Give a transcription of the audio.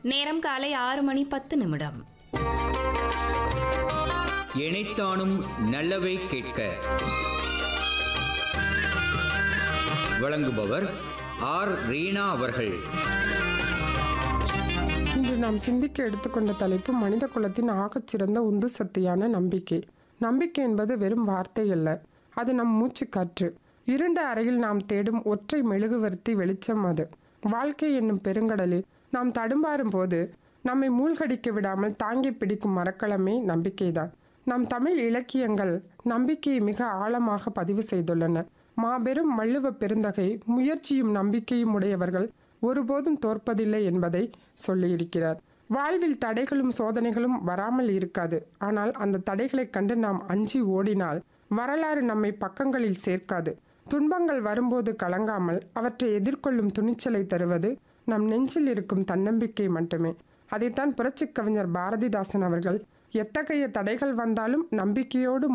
நேரம் காலை ஆறு மணி பத்து நிமிடம் இணைத்தானும் நல்லவை கேட்க வழங்குபவர் ஆர் ரீனா அவர்கள் இன்று நாம் சிந்திக்க எடுத்துக்கொண்ட தலைப்பு மனித குலத்தின் ஆகச்சிறந்த உந்து சக்தியான நம்பிக்கை நம்பிக்கை என்பது வெறும் வார்த்தை அல்ல அது நம் மூச்சுக்காற்று இருண்ட அறையில் நாம் தேடும் ஒற்றை மெழுகுவர்த்தி வெளிச்சம் அது வாழ்க்கை என்னும் பெருங்கடலில் நாம் தடுமாறும் போது நம்மை மூழ்கடிக்க விடாமல் தாங்கி பிடிக்கும் மரக்கலமே நம்பிக்கைதான் நம் தமிழ் இலக்கியங்கள் நம்பிக்கையை மிக ஆழமாக பதிவு செய்துள்ளன மாபெரும் வள்ளுவ பெருந்தகை முயற்சியும் நம்பிக்கையும் உடையவர்கள் ஒருபோதும் தோற்பதில்லை என்பதை சொல்லியிருக்கிறார் வாழ்வில் தடைகளும் சோதனைகளும் வராமல் இருக்காது ஆனால் அந்த தடைகளைக் கண்டு நாம் அஞ்சி ஓடினால் வரலாறு நம்மை பக்கங்களில் சேர்க்காது துன்பங்கள் வரும்போது கலங்காமல் அவற்றை எதிர்கொள்ளும் துணிச்சலை தருவது நம் நெஞ்சில் இருக்கும் தன்னம்பிக்கை மட்டுமே அதைத்தான் புரட்சிக் கவிஞர் பாரதிதாசன் அவர்கள் எத்தகைய தடைகள் வந்தாலும் நம்பிக்கையோடு